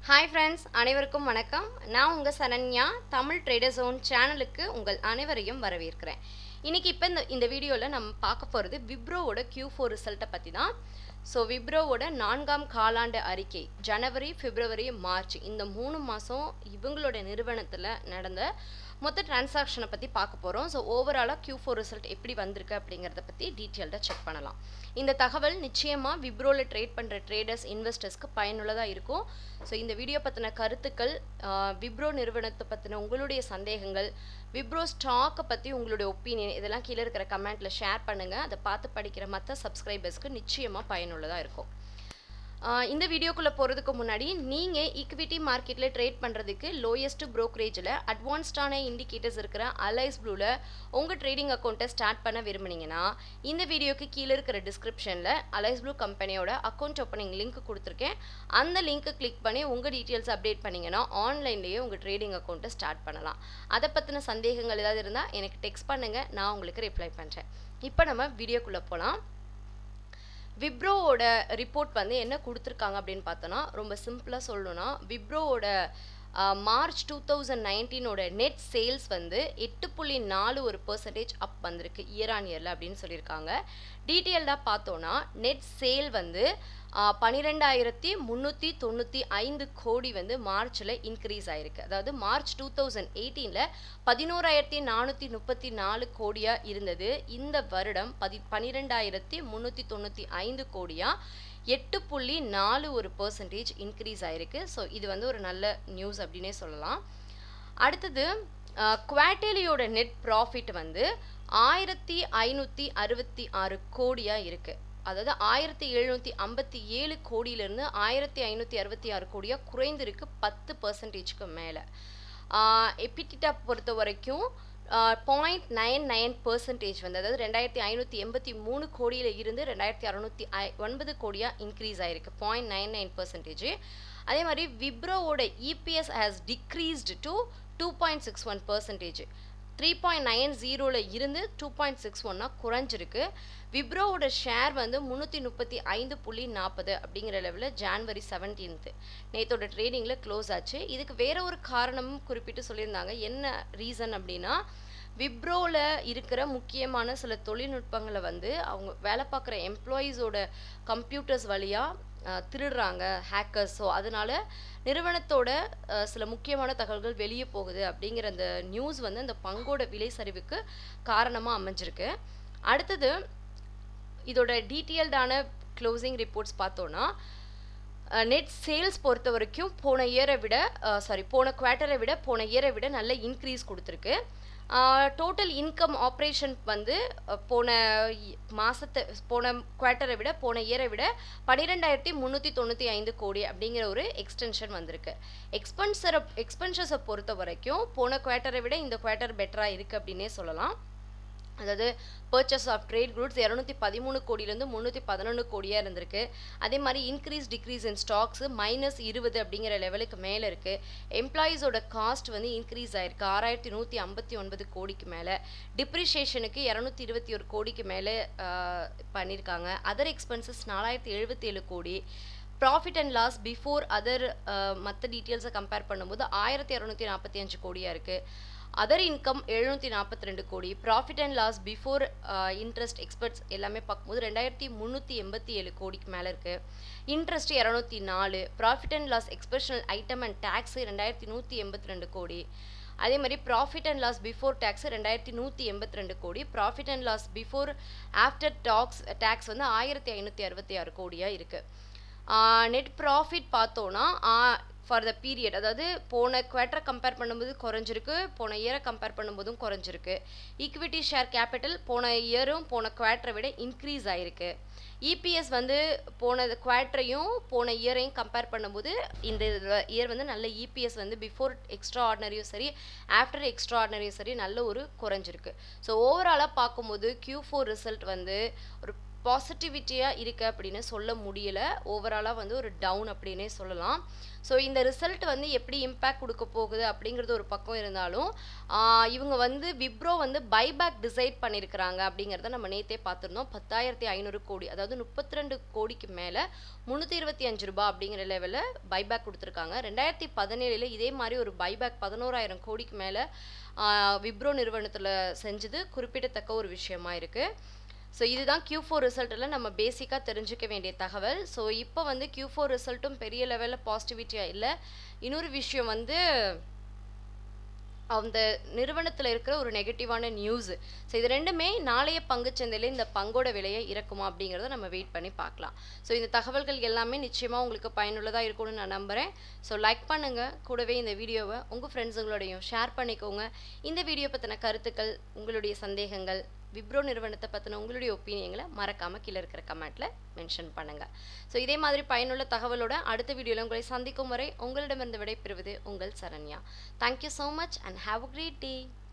hi friends அனைவருக்கும் வணக்கம் நான் உங்கள் சரண்யா தமிழ் ட்ரேடர் ஜோன் சேனலுக்கு உங்கள் அனைவரையும் வரவேற்கிறேன் இன்றைக்கி இப்போ இந்த இந்த வீடியோவில் நம்ம பார்க்க போகிறது விப்ரோவோட Q4 ஃபோர் ரிசல்ட்டை பற்றி தான் ஸோ விப்ரோவோட நான்காம் காலாண்டு அறிக்கை ஜனவரி பிப்ரவரி மார்ச் இந்த மூணு மாதம் இவங்களோட நிறுவனத்தில் நடந்த மொத்த டிரான்சாக்ஷனை பற்றி பார்க்க போகிறோம் ஸோ ஓவராலாக Q4 ஃபோர் ரிசல்ட் எப்படி வந்திருக்கு அப்படிங்கிறத பற்றி டீட்டெயில்டாக செக் பண்ணலாம் இந்த தகவல் நிச்சயமாக விப்ரோவில் ட்ரேட் பண்ணுற ட்ரேடர்ஸ் இன்வெஸ்டர்ஸ்க்கு பயனுள்ளதாக இருக்கும் ஸோ இந்த வீடியோ பற்றின கருத்துக்கள் ஆஹ், விப்ரோ நிறுவனத்தை பற்றின உங்களுடைய சந்தேகங்கள் விப்ரோ ஸ்டாக்கை பற்றி உங்களுடைய ஒப்பீனியன் இதெல்லாம் கீழே இருக்கிற கமெண்ட்டில் ஷேர் பண்ணுங்கள் அதை பார்த்து படிக்கிற மற்ற சப்ஸ்கிரைபர்ஸ்க்கு நிச்சயமாக பயனுள்ளதாக இருக்கும் ஆஹ் இந்த வீடியோக்குள்ளே போகிறதுக்கு முன்னாடி நீங்கள் ஈக்விட்டி மார்க்கெட்டில் ட்ரேட் பண்ணுறதுக்கு லோயஸ்ட் ப்ரோக்கரேஜில் அட்வான்ஸ்டான இண்டிகேட்டர்ஸ் இருக்கிற அலைஸ் ப்ளூவில் உங்கள் ட்ரேடிங் அக்கௌண்ட்டை ஸ்டார்ட் பண்ண விரும்புனீங்கன்னா இந்த வீடியோக்கு கீழே இருக்கிற டிஸ்கிரிப்ஷனில் அலைஸ் ப்ளூ கம்பெனியோட அக்கௌண்ட் ஓப்பனிங் லிங்க் கொடுத்துருக்கேன் அந்த லிங்க்கை கிளிக் பண்ணி உங்கள் டீட்டெயில்ஸ் அப்டேட் பண்ணிங்கன்னா ஆன்லைன்லேயே உங்கள் ட்ரேடிங் அக்கௌண்ட்டை ஸ்டார்ட் பண்ணலாம் அதை பற்றின சந்தேகங்கள் ஏதாவது இருந்தால் எனக்கு டெக்ஸ்ட் பண்ணுங்கள் நான் உங்களுக்கு ரிப்ளை பண்ணுறேன் இப்போ நம்ம வீடியோக்குள்ளே போகலாம் விப்ரோவோட ரிப்போர்ட் வந்து என்ன கொடுத்துருக்காங்க அப்படின்னு பார்த்தோன்னா ரொம்ப சிம்பிளாக சொல்லணும்னா விப்ரோவோட மார்ச் டூ தௌசண்ட் நைன்டீனோட நெட் சேல்ஸ் வந்து எட்டு புள்ளி நாலு ஒரு பர்சன்டேஜ் அப் வந்திருக்கு இயர் ஆன் இயரில் அப்படின்னு சொல்லியிருக்காங்க டீட்டெயில்டாக பார்த்தோன்னா நெட் சேல் வந்து பன்னிரெண்டாயிரத்தி முந்நூற்றி தொண்ணூற்றி ஐந்து கோடி வந்து மார்ச்சில் இன்க்ரீஸ் ஆயிருக்கு அதாவது மார்ச் டூ தௌசண்ட் எயிட்டீனில் பதினோராயிரத்தி நானூற்றி முப்பத்தி நாலு கோடியாக இருந்தது இந்த வருடம் பதி பன்னிரெண்டாயிரத்தி முந்நூற்றி தொண்ணூற்றி ஐந்து கோடியாக எட்டு புள்ளி நாலு ஒரு பர்சன்டேஜ் இன்க்ரீஸ் ஆயிருக்கு ஸோ இது வந்து ஒரு நல்ல நியூஸ் அப்படின்னே சொல்லலாம் அடுத்தது குவார்டேலியோட நெட் ப்ராஃபிட் வந்து ஆயிரத்தி ஐநூற்றி அறுபத்தி ஆறு கோடியாக இருக்குது அதாவது ஆயிரத்தி எழுநூற்றி ஐம்பத்தி ஏழு கோடியிலேருந்து ஆயிரத்தி ஐநூற்றி அறுபத்தி ஆறு கோடியாக குறைந்திருக்கு பத்து பர்சன்டேஜ்க்கு மேலே எபிட்டிட்டா பொறுத்த வரைக்கும் பாயிண்ட் நைன் நைன் பர்சன்டேஜ் வந்து அதாவது ரெண்டாயிரத்தி ஐநூற்றி எண்பத்தி மூணு கோடியில் இருந்து ரெண்டாயிரத்தி அறநூற்றி ஐ ஒன்பது கோடியாக இன்க்ரீஸ் ஆயிருக்கு பாயிண்ட் நைன் நைன் பர்சன்டேஜ் அதே மாதிரி விப்ரோவோட EPS has decreased to two point six one percentage three point nine ஜீரோவில் இருந்து டூ பாயிண்ட் சிக்ஸ் ஒன்னாக குறைஞ்சிருக்கு விப்ரோவோட ஷேர் வந்து முந்நூற்றி முப்பத்தி ஐந்து புள்ளி நாற்பது அப்படிங்கிற லெவலில் ஜான்வரி செவன்டீன்த்து நேத்தோட ட்ரேடிங்கில் க்ளோஸ் ஆச்சு இதுக்கு வேற ஒரு காரணமும் குறிப்பிட்டு சொல்லியிருந்தாங்க என்ன ரீசன் அப்படின்னா விப்ரோவில் இருக்கிற முக்கியமான சில தொழில்நுட்பங்களை வந்து அவங்க வேலை பார்க்குற எம்ப்ளாயீஸோட கம்ப்யூட்டர்ஸ் வழியாக திருடுறாங்க ஹேக்கர்ஸ் ஸோ அதனால நிறுவனத்தோட அஹ், சில முக்கியமான தகவல்கள் வெளியே போகுது அப்படிங்கிற அந்த நியூஸ் வந்து அந்த பங்கோட விலை சரிவுக்கு காரணமாக அமைஞ்சிருக்கு அடுத்தது இதோட டீட்டெயில்டான க்ளோசிங் ரிப்போர்ட்ஸ் பார்த்தோன்னா நெட் சேல்ஸ் பொறுத்த வரைக்கும் போன இயரை விட சாரி போன குவார்ட்டரை விட போன இயரை விட நல்ல இன்க்ரீஸ் கொடுத்துருக்கு டோட்டல் இன்கம் ஆப்ரேஷன் வந்து அஹ், போன இ- மாசத்தை போன குவார்ட்டரை விட போன இயரை விட பன்னிரெண்டாயிரத்தி முந்நூற்றி தொண்ணூற்றி ஐந்து கோடி அப்படிங்கிற ஒரு எக்ஸ்டென்ஷன் வந்திருக்கு எக்ஸ்பென்சரை எக்ஸ்பென்சஸை பொறுத்த வரைக்கும் போன குவார்ட்டரை விட இந்த குவார்ட்டர் பெட்டராக இருக்குது அப்படின்னே சொல்லலாம் அதாவது பர்ச்சேஸ் ஆஃப் ட்ரேட் குட்ஸ் இரநூத்தி பதிமூணு கோடியிலேருந்து முந்நூற்றி பதினொன்று கோடியாக இருந்திருக்கு அதே மாதிரி increase decrease in stocks minus இருபது அப்படிங்கிற லெவலுக்கு மேலே இருக்குது எம்ப்ளாயீஸோட காஸ்ட் வந்து இன்க்ரீஸ் ஆயிருக்கு ஆறாயிரத்தி நூற்றி ஐம்பத்தி ஒன்பது கோடிக்கு மேலே டிப்ரிஷியேஷனுக்கு இரநூத்தி இருபத்தி ஒரு கோடிக்கு மேலே பண்ணியிருக்காங்க அதர் எக்ஸ்பென்சஸ் நாலாயிரத்தி எழுபத்தேழு கோடி profit and loss before other மற்ற டீட்டெயில்ஸை கம்பேர் பண்ணும்போது ஆயிரத்தி இரநூத்தி நாற்பத்தி அஞ்சு கோடியாக இருக்குது அதர் இன்கம் எழுநூற்றி நாற்பத்தி ரெண்டு கோடி profit and loss before interest experts எல்லாமே பார்க்கும்போது ரெண்டாயிரத்தி முந்நூற்றி எண்பத்தி ஏழு கோடிக்கு மேலே இருக்குது இன்ட்ரெஸ்ட் இரநூத்தி நாலு profit and loss exceptional item and tax ரெண்டாயிரத்தி நூற்றி எண்பத்தி ரெண்டு கோடி அதே மாதிரி profit and loss before tax ரெண்டாயிரத்தி நூற்றி எண்பத்தி ரெண்டு கோடி profit and loss before after tax tax வந்து ஆயிரத்தி ஐநூற்றி அறுபத்தி ஆறு கோடியாக இருக்குது நெட் ப்ராஃபிட் பார்த்தோன்னா ஃபார் த பீரியட் அதாவது போன குவார்ட்டரை கம்பேர் பண்ணும்போது குறைஞ்சிருக்கு போன இயரை கம்பேர் பண்ணும்போதும் குறைஞ்சிருக்கு ஈக்விட்டி ஷேர் கேபிட்டல் போன இயரும் போன குவார்ட்டரை விட இன்க்ரீஸ் ஆயிருக்கு இபிஎஸ் வந்து போன குவார்ட்டரையும் போன இயரையும் கம்பேர் பண்ணும்போது இந்த இயர் வந்து நல்ல இபிஎஸ் வந்து பிஃபோர் எக்ஸ்ட்ரா ஆர்டினரியும் சரி ஆஃப்டர் எக்ஸ்ட்ரா ஆர்டினரியும் சரி நல்ல ஒரு குறைஞ்சிருக்கு ஸோ ஓவராலாக பார்க்கும்போது Q4 ஃபோர் ரிசல்ட் வந்து ஒரு பாசிட்டிவிட்டியாக இருக்குது அப்படின்னு சொல்ல முடியல ஓவராலாக வந்து ஒரு டவுன் அப்படின்னே சொல்லலாம் ஸோ இந்த ரிசல்ட் வந்து எப்படி இம்பேக்ட் கொடுக்க போகுது அப்படிங்கிறது ஒரு பக்கம் இருந்தாலும் ஆஹ் இவங்க வந்து விப்ரோ வந்து பைபேக் டிசைட் பண்ணியிருக்கிறாங்க அப்படிங்கிறத நம்ம நேத்தே பார்த்துருந்தோம் பத்தாயிரத்தி ஐநூறு கோடி அதாவது முப்பத்தி ரெண்டு கோடிக்கு மேலே முந்நூற்றி இருபத்தி அஞ்சு ரூபாய் அப்படிங்கிற லெவலில் பைபேக் கொடுத்துருக்காங்க ரெண்டாயிரத்தி பதினேழில் இதே மாதிரி ஒரு பைபேக் பதினோராயிரம் கோடிக்கு மேலே விப்ரோ நிறுவனத்தில் செஞ்சது குறிப்பிடத்தக்க ஒரு விஷயமா இருக்குது ஸோ இதுதான் Q4 ஃபோர் ரிசல்ட்டில் நம்ம பேசிக்காக தெரிஞ்சுக்க வேண்டிய தகவல் ஸோ இப்போ வந்து Q4 ஃபோர் ரிசல்ட்டும் பெரிய லெவலில் பாசிட்டிவிட்டியாக இல்லை இன்னொரு விஷயம் வந்து அந்த நிறுவனத்தில் இருக்கிற ஒரு நெகட்டிவான நியூஸ் ஸோ இது ரெண்டுமே நாளைய பங்குச்சந்தையில் இந்த பங்கோட விலையை இறக்குமா அப்படிங்கிறத நம்ம வெயிட் பண்ணி பார்க்கலாம் ஸோ இந்த தகவல்கள் எல்லாமே நிச்சயமாக உங்களுக்கு பயனுள்ளதாக இருக்கும்னு நான் நம்புகிறேன் ஸோ லைக் பண்ணுங்கள் கூடவே இந்த வீடியோவை உங்கள் ஃப்ரெண்ட்ஸுங்களோடையும் ஷேர் பண்ணிக்கோங்க இந்த வீடியோ பற்றின கருத்துக்கள் உங்களுடைய சந்தேகங்கள் விப்ரோ நிறுவனத்தை பற்றின உங்களுடைய ஒப்பீனியங்களை மறக்காமல் கீழே இருக்கிற கமெண்ட்டில் மென்ஷன் பண்ணுங்கள் ஸோ இதே மாதிரி பயனுள்ள தகவலோட அடுத்த வீடியோவில் உங்களை சந்திக்கும் வரை உங்களிடமிருந்து விடைபெறுவது உங்கள் Saranya thank you so much and have a great day